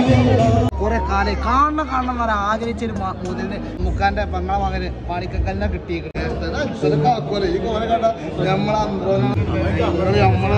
കുറെ കാലം കാണണം കാണണം എന്ന് പറയാൻ ആഗ്രഹിച്ചൊരു മ- മുതലിന് മുക്കാന്റെ പെങ്ങളെ മകന് മാണിക്കക്കല്ലിനെ കിട്ടിയിരിക്കുന്നത് ഈ കോലെ കണ്ട നമ്മളെ നമ്മളെ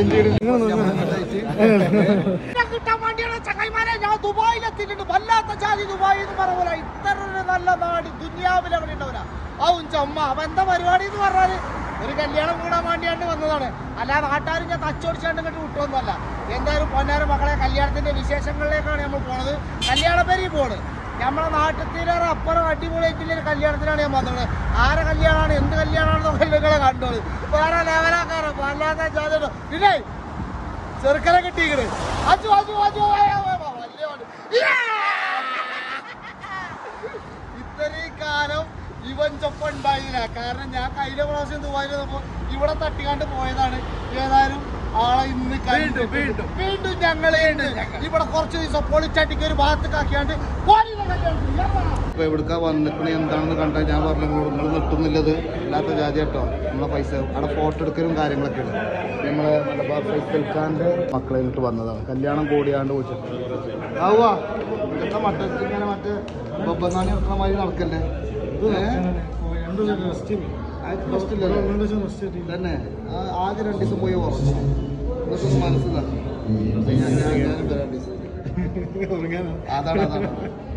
കിട്ടാൻ വേണ്ടിയാണ് ചങ്ങായിമാരെ ഞാൻ ദുബായിലെത്തിയിട്ടുണ്ട് വല്ലാത്ത ജാതി ദുബായ് എന്ന് പറഞ്ഞ പോലെ ഇത്ര ഒരു നല്ല നാട് ദുനിയാവിൽ അവിടെ ഉണ്ടവരാ ആവും ചമ്മ അപ്പൊ എന്താ പരിപാടി എന്ന് പറഞ്ഞാല് ഒരു കല്യാണം കൂടാൻ വേണ്ടിയാണ്ട് വന്നതാണ് അല്ലാതെ നാട്ടുകാർ ഞാൻ തച്ചോടിച്ചാണ്ട് ഇങ്ങോട്ട് വിട്ടൊന്നുമല്ല എന്തായാലും പൊന്നാര മക്കളെ കല്യാണത്തിന്റെ വിശേഷങ്ങളിലേക്കാണ് നമ്മൾ പോണത് കല്യാണ പേരി പോണ് നമ്മളെ നാട്ടിലേറെ അപ്പുറം അടിപൊളിയായിട്ടുള്ള ഒരു കല്യാണത്തിനാണ് ഞാൻ വന്നത് ആരെ കല്യാണമാണ് എന്ത് കല്യാണമാണെന്നൊക്കെ നിങ്ങളെ കണ്ടോളൂ വേറെ ലെവലാക്കാരോ വല്ലാത്ത ജാതി പിന്നെ ചെറുക്കനെ കിട്ടിയിക്കണ് അജു അജു അജു ആയ, ആയ, ആയ, വലിയ വണ്ടി. യാ! ഇത്രയും കാലം ഇവൻ ചൊപ്പം ഉണ്ടായില്ല കാരണം ഞാൻ കഴിഞ്ഞ പ്രാവശ്യം ദുബായിൽ വന്നപ്പോ ഇവിടെ തട്ടിക്കാണ്ട് പോയതാണ് ഏതായാലും ആളെ ഇന്ന് കണ്ടു. വീണ്ടും ഞങ്ങളെ ഇവിടെ കുറച്ച് ദിവസം പൊളിച്ചട്ടിക്ക് ഒരു ഭാഗത്തേക്കാക്കിയാണ്ട് ഇപ്പൊ എവിടുക്ക വന്നിക്കണ എന്താണെന്ന് കണ്ടാൽ ഞാൻ പറഞ്ഞു നിങ്ങളോട് നിങ്ങൾ നിർത്തുന്നില്ലത് ഇല്ലാത്ത ജാതി കേട്ടോ നമ്മളെ പൈസ അവിടെ ഫോട്ടോ എടുക്കലും കാര്യങ്ങളൊക്കെ ഉണ്ട് നമ്മളെ മലബാർ ഫൈസൽ ഖാന്റെ മക്കളെ ഇങ്ങോട്ട് വന്നതാണ് കല്യാണം കൂടിയാണ്ട് വെച്ചിട്ട് ആവുക എന്താ മറ്റേ ഇങ്ങനെ മറ്റേ ബൊബ്ബനാണി വെക്കണ മാതിരി നടക്കല്ലേ തന്നെ ആ, ആദ്യം രണ്ട് ദിവസം പോയി ഉറങ്ങും എന്നിട്ടൊന്ന് മനസ്സിലാക്കി ഞാൻ ഞാൻ- ഞാനും വരാം രണ്ട് ദിവസം അതാണ് അതാണ്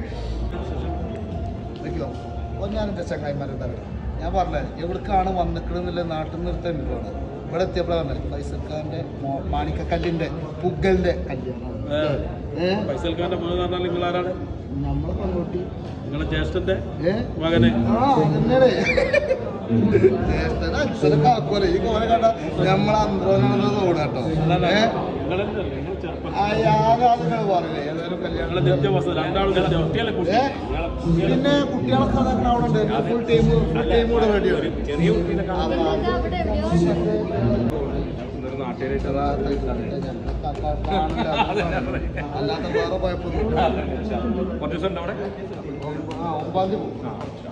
വെക്കോ ഒന്നാനെൻ്റെ ചങ്ങായിമാരെന്താ ഞാൻ പറഞ്ഞേ എവിടേക്കാണ് വന്നിക്കണെന്നില്ല നാട്ടിൽ നിന്ന് എടുത്ത വീടാണ് ഇവിടെ എത്തിയപ്പോഴാണ് പറഞ്ഞത് ഫൈസൽഖാന്റെ മോ- മാണിക്കക്കല്ലിന്റെ പുഗലിന്റെ കല്യാണം ഏ ഫൈസൽഖാന്റെ മകൻ എന്ന് പറഞ്ഞാൽ നിങ്ങൾ ആരാണ് നമ്മളെ കൊണ്ടോട്ടി നിങ്ങളെ ജ്യേഷ്ഠന്റെ ഏ മകനെ ആ അതന്നെയാണ് ജ്യേഷ്ഠനാ അച്ഛനൊക്കെ ആക്കുമല്ലോ ഈ കോലെ കണ്ട നമ്മളെ അന്തോനാണെന്ന് തോന്നാട്ടോ ഏ നിങ്ങളെന്തല്ലേ നിങ്ങൾ ചെറുപ്പം ആ യാതൊരു പറഞ്ഞില്ലേ ഏതായാലും കല്യാണം നിങ്ങളെ നിത്യാവസ്ഥ രണ്ടാളും നിങ്ങളെ ഒറ്റയല്ലേ കുട്ടി ഏ? പിന്നെ കുട്ടികളൊക്കെ അതൊക്കെ അവിടെ ഉണ്ട് ഫുൾ ടീം ഫുൾ ടീം കൂടെ റെഡിയാണ് ചെറിയ കുട്ടീനെ അല്ലാത്ത വേറെ കുഴപ്പമൊന്നുമില്ല കുറച്ച് ദിവസം ഉണ്ട് അവിടെ ആ, ഒമ്പതാം തീയതി പോകും.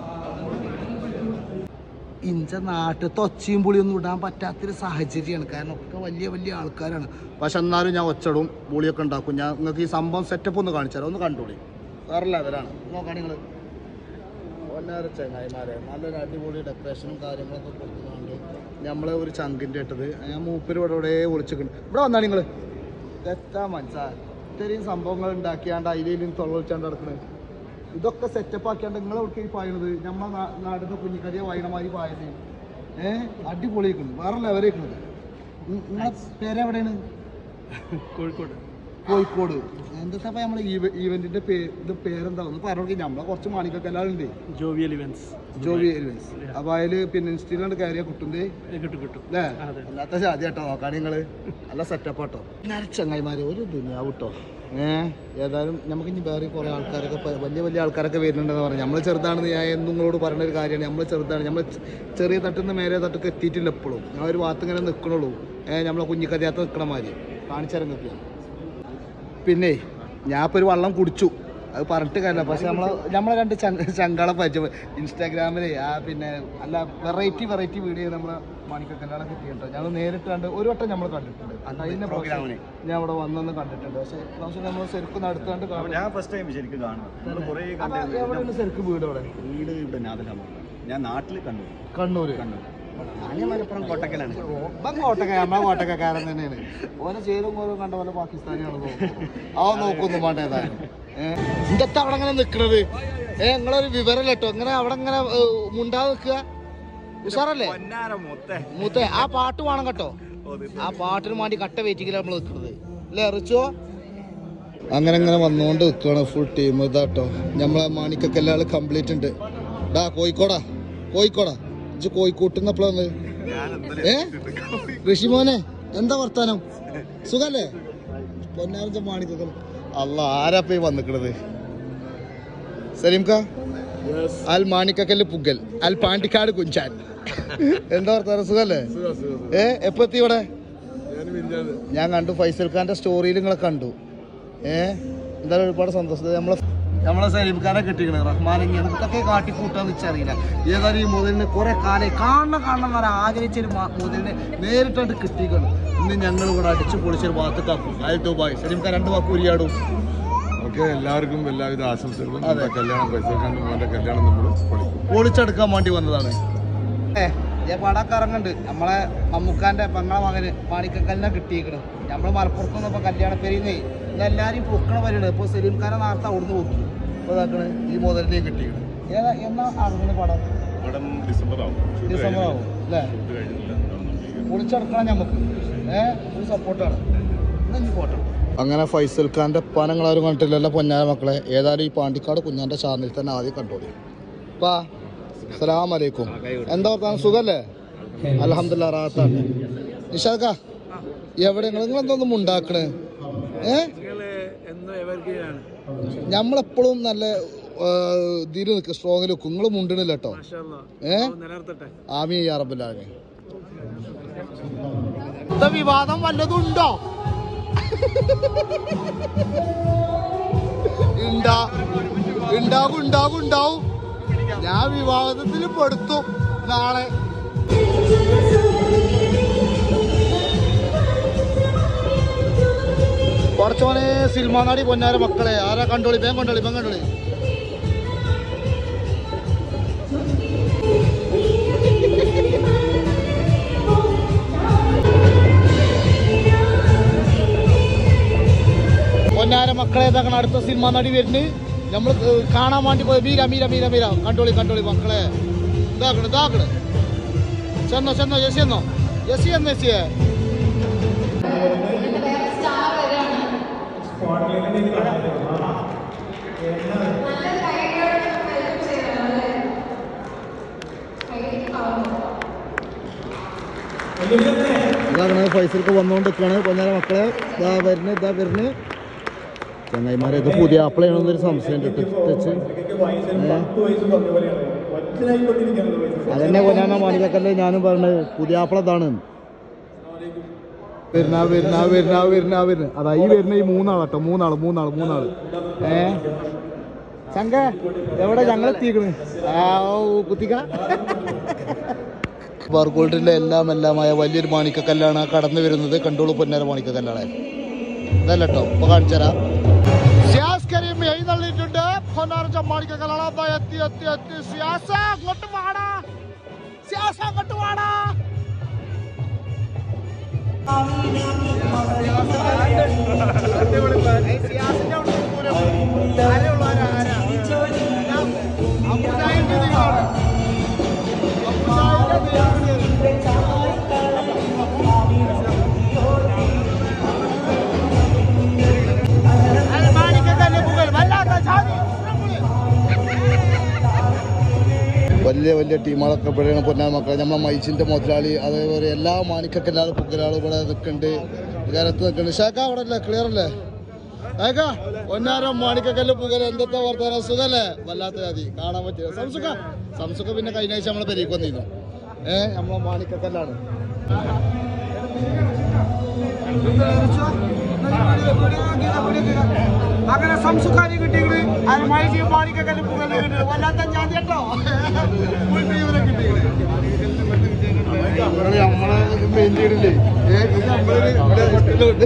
ഇഞ്ച നാട്ടിലത്തെ ഒച്ചയും പുളിയൊന്നും ഇടാൻ പറ്റാത്തൊരു സാഹചര്യമാണ് കാരണം ഒക്കെ വലിയ വലിയ ആൾക്കാരാണ് പക്ഷെ എന്നാലും ഞാൻ ഒച്ചടും പുളിയൊക്കെ ഉണ്ടാക്കും ഞാൻ നിങ്ങൾക്ക് ഈ സംഭവം സെറ്റപ്പ് ഒന്ന് കാണിച്ചു തരാം ഒന്ന് കണ്ടോളി വേറെ ലെവലാണ് നോക്കാം നിങ്ങൾ ഒന്നാര ചങ്ങായിമാരെ നല്ലൊരു അടിപൊളി ഡെക്കറേഷനും കാര്യങ്ങളൊക്കെ കൊടുക്കുന്നുണ്ട് നമ്മളെ ഒരു ചങ്കിൻ്റെ ഇട്ടത് ഞാൻ മൂപ്പര് ഇവിടെ ഇവിടെ വിളിച്ചിട്ടുണ്ട് ഇവിടെ വന്നാണ് നിങ്ങൾ എത്താ മനസ്സാ ഇത്രയും സംഭവങ്ങൾ ഉണ്ടാക്കിയാണ്ട് അതിലും തൊള്ളൊളിച്ചാണ്ട് നടക്കണത് ഇതൊക്കെ സെറ്റപ്പ് ആക്കിയാണ്ട് നിങ്ങൾ എവിടെ ഈ പായണത് നമ്മളെ നാ- നാടിന്റെ കുഞ്ഞിക്കടിയ വായനമാരി പായത് ഏഹ് അടിപൊളിയാക്കുന്നത് വേറെ ലെവലേക്കുന്നത് നിങ്ങളെ പേരെവിടെയാണ് കോഴിക്കോട് കോഴിക്കോട് എന്താ നമ്മളെ ഈവെന്റിന്റെ പേര് ഇത് പേരെന്താ ഒന്ന് പറഞ്ഞു നമ്മളെ കുറച്ച് മാണിക്കല്ലാളുണ്ട് ജോവിയൽ ഇവൻസ് ജോബി എലിവൻസ് അപ്പൊ അതില് പിന്നെ ഇൻസ്റ്റയിലാണ് കയറിയ കുട്ടുണ്ടേ കിട്ടും കിട്ടും അല്ലേ അതെ. അല്ലാത്ത ജാതി കേട്ടോ നോക്കാൻ നിങ്ങള് നല്ല സെറ്റപ്പ് കേട്ടോ ചങ്ങായിമാര് ഒരു ദുനിയാവ് കേട്ടോ ഏഹ് ഏതായാലും നമുക്ക് ഇനി വേറെ കുറെ ആൾക്കാരൊക്കെ പ- വലിയ വലിയ ആൾക്കാരൊക്കെ വരുന്നുണ്ടെന്ന് പറഞ്ഞു നമ്മൾ ചെറുതാണെന്ന് ഞാൻ എന്നും നിങ്ങളോട് പറഞ്ഞ ഒരു കാര്യമാണ് നമ്മൾ ചെറുതാണ് നമ്മൾ ചെറിയ തട്ടിൽ നിന്ന് മേലെ തട്ടൊക്കെ എത്തിയിട്ടില്ല എപ്പോഴും ഞാൻ ഒരു ഭാഗത്ത് ഇങ്ങനെ നിൽക്കണുള്ളൂ ഏഹ് നമ്മളെ കുഞ്ഞിക്കതിയാത്ത നിൽക്കണ മാതിരി കാണിച്ചിറങ്ങൊക്കെ പിന്നെ ഞാൻ ഇപ്പോൾ ഒരു വെള്ളം കുടിച്ചു അത് പറഞ്ഞിട്ട് കാര്യമില്ല പക്ഷെ നമ്മൾ നമ്മളെ രണ്ട് ചങ്കളെ പറ്റും ഇൻസ്റ്റാഗ്രാമിൽ ആ പിന്നെ അല്ല വെറൈറ്റി വെറൈറ്റി വീഡിയോ നമ്മളെ മാണിക്കല്യാണം കിട്ടിയിട്ടോ ഞങ്ങൾ നേരിട്ട് കണ്ട് ഒരു വട്ടം നമ്മൾ കണ്ടിട്ടുണ്ട് അതിന്റെ പ്രോഗ്രാമിന് ഞാൻ അവിടെ വന്നൊന്ന് കണ്ടിട്ടുണ്ട് പക്ഷെ പ്രാവശ്യം നമ്മൾ ശരിക്കും അടുത്താണ്ട് കാണും ഞാൻ ഫസ്റ്റ് ടൈം ശരിക്കും കാണുന്നത് നമ്മൾ കുറേ അപ്പൊ കണ്ടത് എവിടെയാണ് ശരിക്കും വീട് അവിടെ വീട് ഇവിടെ നാദലാമ ഞാൻ നാട്ടിൽ കണ്ടു കണ്ണൂര് കണ്ണൂർ ഞാൻ മലപ്പുറം കോട്ടക്കലാണ് ഇപ്പം കോട്ടക്ക നമ്മളെ കോട്ടക്കക്കാരൻ തന്നെയാണ് ഓനെ ചേരും ഓരോ കണ്ട പോലെ പാകിസ്ഥാനിയാണ് അവൻ നോക്കൊന്നും വേണ്ട ഏതായാലും എന്റെ അവിടെ അങ്ങനെ നിക്കണത് ഏ നിങ്ങളൊരു വിവരം കേട്ടോ ഇങ്ങനെ അവിടെ ഇങ്ങനെ ഏ, മുണ്ടാതെ നിക്കുക ഉഷാറല്ലേ പൊന്നാര മൊത്തേ മൂത്തെ ആ പാട്ട് വേണം കേട്ടോ ആ പാട്ടിന് വേണ്ടി കട്ട വെയിറ്റിങ്ങിൽ നമ്മൾ നിൽക്കുന്നത് അല്ലേ റിച്ചോ അങ്ങനെ അങ്ങനെ വന്നുകൊണ്ട് നിൽക്കണം ഫുൾ ടീം ഇതാട്ടോ നമ്മളെ മാണിക്കക്കെല്ലാം കംപ്ലീറ്റ് ഉണ്ട് ഡാ കോഴിക്കോടാ കോഴിക്കോടാ ഇജ്ജ് കോഴിക്കോട്ടുന്ന എപ്പോഴാണ് ഏ ഋഷിമോനെ എന്താ വർത്താനം സുഖല്ലേ പൊന്നാരഞ്ച മാണിക്കക്കൽ അല്ല ആരാപ്പ ഈ വന്നിക്കണത് സലീംക അൽ മാണിക്കക്കല്ല് പുഗൽ അൽ പാണ്ടിക്കാട് കുഞ്ചാൻ എന്താ വർത്താനം സുഖല്ലേ ഏ എപ്പോ എത്തി ഇവിടെ ഞാൻ കണ്ടു ഫൈസൽ ഖാന്റെ സ്റ്റോറിയിൽ നിങ്ങളെ കണ്ടു ഏ എന്തായാലും ഒരുപാട് സന്തോഷം നമ്മളെ നമ്മളെ സലീം ഖാനെ കിട്ടിക്കണേ റഹ്മാൻ ഇങ്ങനെ ഇതൊക്കെ കാട്ടിക്കൂട്ടാന്ന് വെച്ചറിയില്ല ഏതായാലും ഈ മുതലിന് കുറെ കാലം കാണണം കാണണം എന്ന് പറയാൻ ആഗ്രഹിച്ചൊരു മ- മുതലിന് നേരിട്ടായിട്ട് കിട്ടിക്കണം ഇന്ന് ഞങ്ങൾ ഇവിടെ അടിച്ചു പൊളിച്ചൊരു ഭാഗത്തേക്കാക്കും ആയി ദുബായ് സലീം ഖാൻ രണ്ട് വാക്ക് ഉരിയാടും നമുക്ക് എല്ലാവർക്കും എല്ലാവിധ ആശംസകളും നമ്മുടെ കല്യാണം പൈസക്കാണ്ട് മോന്റെ കല്യാണം നമ്മൾ പൊളിക്കും പൊളിച്ചെടുക്കാൻ വേണ്ടി വന്നതാണ് ഏ ഞാൻ പടമൊക്കെ ഇറങ്ങുന്നുണ്ട് നമ്മളെ മമ്മൂക്കാന്റെ പെങ്ങളെ മകന് മാണിക്കക്കല്ലിനെ കിട്ടിയിരിക്കണ് നമ്മള് മലപ്പുറത്ത് നിന്നപ്പോ കല്യാണ പെരിയുന്നേ ഇതെല്ലാരും പൊക്കണ വരികയാണ് ഇപ്പൊ സലീം ഖാനെ നേരത്തെ അവിടുന്ന് പൊക്കി ഇപ്പൊ ഇതാക്കണ് ഈ മുതലിനെയും കിട്ടിയിരിക്കണ് ഏതാ എന്നാ ഇറങ്ങുന്ന പടം പടം ഡിസംബർ ആവും ഡിസംബർ ആവും അല്ലേ പൊളിച്ചെടുക്കണം നമുക്ക് ഏ ഒരു സപ്പോർട്ടാണ് പോട്ടെ അങ്ങനെ ഫൈസൽ ഖാന്റെ പനങ്ങളാരും കണ്ടിട്ടില്ലല്ലോ പൊന്നാര മക്കളെ ഏതായാലും ഈ പാണ്ടിക്കാട് കുഞ്ഞാന്റെ ചാനലിൽ തന്നെ ആദ്യം കണ്ടോളി വാ സലാം അലൈക്കും എന്താ വർത്താനം സുഖല്ലേ അലഹമില്ല റാത്താണ് നിഷാദ് കാ എവിടെ നിങ്ങൾ നിങ്ങളെന്തൊന്നും ഉണ്ടാക്കണേ ഏ നമ്മളെപ്പോഴും നല്ല ഇതിൽ നിൽക്കുക സ്ട്രോങ്ങിൽ നിൽക്കും നിങ്ങൾ മുണ്ടണില്ല കേട്ടോ ഏ ആമി അറബിലാമി വിവാദം വല്ലതും ഉണ്ടോ ഉണ്ടാ ഉണ്ടാകും ഉണ്ടാകും ഉണ്ടാവും ഞാൻ വിവാദത്തിൽ പെടുത്തും നാളെ കുറച്ചോനെ സിനിമ നാടി പൊന്നാര മക്കളെ ആരാ കണ്ടോളി വേഗം കണ്ടോളി വേഗം കണ്ടോളി പൊന്നാര മക്കളെ ഇതാക്കണം അടുത്ത സിനിമ നടി വരുന്നത് നമ്മൾ കാണാൻ വേണ്ടി പോയി മീര മീര മീര മീര കണ്ടോളി കണ്ടോളി മക്കളെ ഇതാക്കണ് ഇതാക്കണ് ചെന്നോ ചെന്നോ ജെസി എന്നോ ജെസി എന്നോ ജെസിയെ ഇതാണ് പൈസക്ക് വന്നുകൊണ്ടിരിക്കുകയാണ് പൊന്നാര മക്കളെ ഇതാ വരുന്നത് ഇതാ വരുന്നത് ചങ്ങായിമാരെ ഇത് പുതിയ ആപ്പിളാണെന്നൊരു സംശയം ഉണ്ട് ടച്ച് അതന്നെ പൊന്നാന മാണിക്കല്ലേ ഞാനും പറഞ്ഞത് പുതിയ ആപ്പിള ഇതാണ് വരുന്ന വരുന്ന വരുന്ന വരുന്ന വരുന്ന അതാ ഈ വരുന്ന ഈ മൂന്നാളാട്ടോ മൂന്നാള് മൂന്നാള് മൂന്നാള് ഏ ചങ്ക എവിടെ ഞങ്ങൾ എത്തിക്കണ് ആ ഓ കുത്തിക്ക ബാർഗോൾഡിലെ എല്ലാം എല്ലാമായ വലിയൊരു മാണിക്കക്കല്ലാണ് കടന്നു വരുന്നത് കണ്ടോളൂ പൊന്നാര മാണിക്കക്കല്ലാണ് ഇതല്ല കേട്ടോ ഇപ്പൊ കാണിച്ചുതരാം സിയാസ് കരീം എഴുന്നള്ളിട്ടുണ്ട് പൊന്നാര മാണിക്കക്കല്ലാണ് അതാ എത്തി എത്തി എത്തി സിയാസ അങ്ങോട്ട് വാടാ സിയാസ അങ്ങോട്ട് വാടാ വലിയ വലിയ ടീമുകളൊക്കെ ഇവിടെയാണ് പൊന്നാൻ മക്കളെ നമ്മളെ മൈച്ചിന്റെ മുതലാളി അതേപോലെ എല്ലാ മാണിക്കക്കെല്ലാളും പുക്കലാളും ഇവിടെ നിൽക്കുന്നുണ്ട് കാലത്ത് നിൽക്കുന്നുണ്ട് ഷാക്ക അവിടെ അല്ലേ ക്ലിയർ അല്ലേ ഏക്കാ പൊന്നാരം മാണിക്കക്കല്ല് പുകല എന്തൊക്കെ വർത്തമാനം സുഖല്ലേ വല്ലാത്ത ജാതി കാണാൻ പറ്റില്ല സംസുഖ സംസുഖ പിന്നെ കഴിഞ്ഞ ആഴ്ച നമ്മളെ പെരീക്ക് വന്നിരുന്നു ഏ നമ്മളെ മാണിക്കക്കല്ലാണ് അങ്ങനെ സംസുഖാരി കിട്ടിയത് അത് മൈജി മാണിക്കക്കല്ല് പുകല വല്ലാത്ത ജാതി കേട്ടോ നമ്മളെ മെയിൻ ലീഡില്ലേ നമ്മള് ഇവിടെ ഹോട്ടലുണ്ട്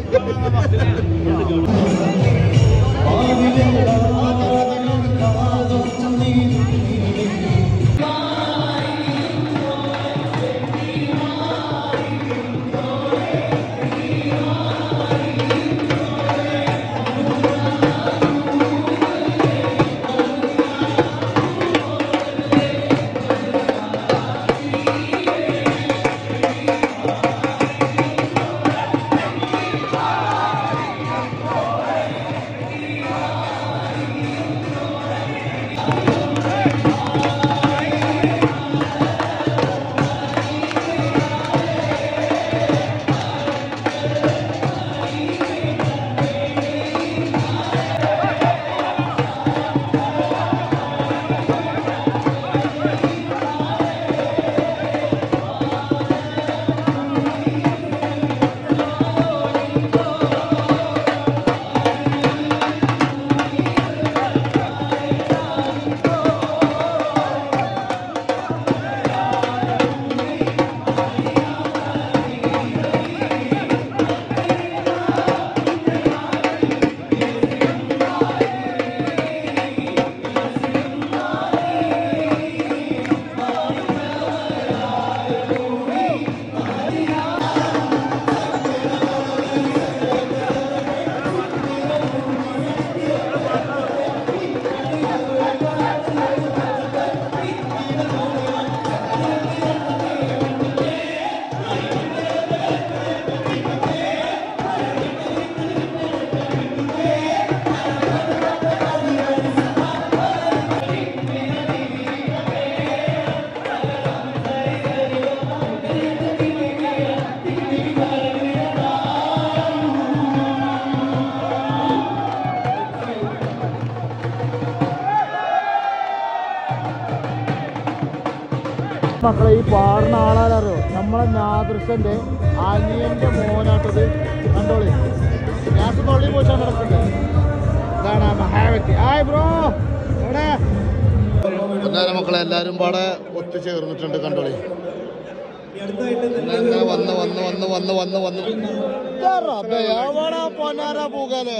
മക്കളെ ഈ പാടുന്ന ആളാരോ നമ്മളെ നാദൃശന്റെ അനിയന്റെ മോനാട്ടത് കണ്ടോളി ഞാൻ തൊള്ളി പോയിട്ടാണ് നടക്കുന്നത് ഇതാണ് ആ മഹാവ്യക്തി ഹായ് ബ്രോ എവിടെ പൊന്നാര മക്കളെ എല്ലാരും പാടെ ഒത്തുചേർന്നിട്ടുണ്ട് കണ്ടോളി ഇങ്ങനെ വന്ന് വന്ന് വന്ന് വന്ന് വന്ന് വന്ന് ഇതാ റബ്ബേ, എവിടാ പൊന്നാര പൂക്കാല്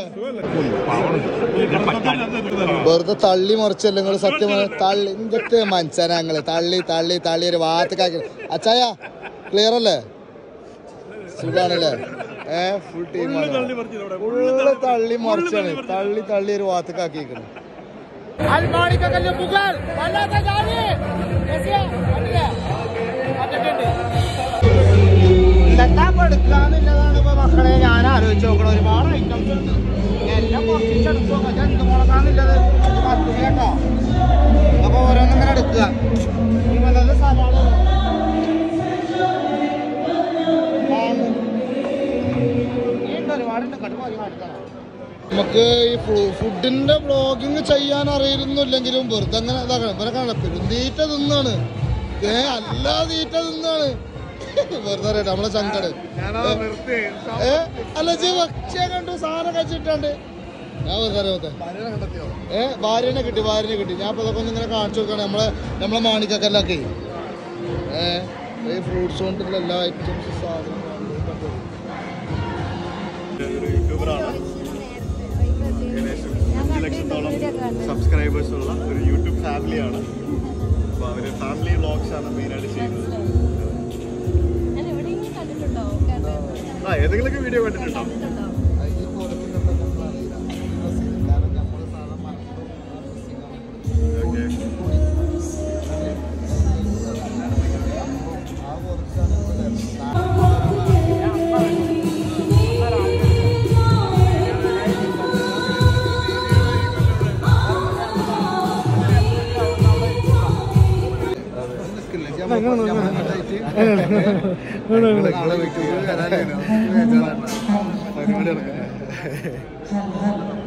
വെറുതെ തള്ളി മറിച്ചല്ല നിങ്ങൾ സത്യം പറഞ്ഞാ തള്ളി ഇഞ്ചത്തെ മനസ്സനാ ഞങ്ങള് തള്ളി തള്ളി തള്ളി ഒരു ഭാഗത്തേക്കാക്കി അച്ചായ ക്ലിയർ അല്ലേ സുഖാണല്ലേ ഏ ഫുൾ ടീമാണ് ഫുള്ള് തള്ളി മറിച്ചാണ് തള്ളി തള്ളി ഒരു ഭാഗത്തേക്കാക്കിയിരിക്കണം അൽമാണിക്കല്ലേ മുഗൾ വല്ലാത്ത ജാതി ഇതൊക്കെ എടുക്കാന്നുള്ളതാണ് ഇപ്പൊ മക്കളെ ഞാൻ ആലോചിച്ച് നോക്കണം ഒരുപാട് ഐറ്റംസ് ഉണ്ട് എല്ലാം കുറച്ച് എടുത്തു നോക്കാം ഞാൻ എന്ത് മുളകാന്നുള്ളത് പത്ത് കേട്ടോ അപ്പൊ ഓരോന്നിങ്ങനെ എടുക്കുക ഈ വന്നത് സവാള മാങ്ങ. ഇനിയുണ്ട് ഒരുപാടുണ്ട് കടുവ കാണിക്കണം നമുക്ക് ഈ ഫുഡിന്റെ ബ്ലോഗിങ് ചെയ്യാൻ അറിയുന്നില്ലെങ്കിലും വെറുതെ അങ്ങനെ ഇതാക്കണം ഇവരെ കാണാം പെരുന്തീറ്റ തിന്നാണ് ഏ അല്ല തീറ്റ തിന്നാണ് വെറുതെ അറിയട്ടെ നമ്മളെ ചങ്കട് ഏ അല്ല ജി ഭക്ഷ്യ കണ്ടു സാധനം കഴിച്ചിട്ടുണ്ട് ഞാൻ വെറുതെ അറിയാത്ത ഏ ഭാര്യനെ കിട്ടി ഭാര്യനെ കിട്ടി ഞാൻ ഇപ്പൊ ഇതൊക്കെ ഒന്ന് ഇങ്ങനെ കാണിച്ചു കൊടുക്കണം നമ്മളെ നമ്മളെ മാണിക്കക്കല്ലൊക്കെ ഏ ഈ ഫ്രൂട്ട്സ് കൊണ്ടുള്ള എല്ലാ ഐറ്റംസ് സാധനങ്ങളും യൂട്യൂബറാണ് അഞ്ച് ലക്ഷത്തോളം സബ്സ്ക്രൈബേഴ്സ് ഉള്ള ഒരു യൂട്യൂബ് ഫാമിലിയാണ് അപ്പോൾ അവർ ഫാമിലി വ്ളോഗ്സ് ആണ് മെയിനായിട്ട് ചെയ്യുന്നത് ആ ഏതെങ്കിലുമൊക്കെ വീഡിയോ കണ്ടിട്ടുണ്ടോ ഓക്കെ പരിപാടി നടക്കുന്നത്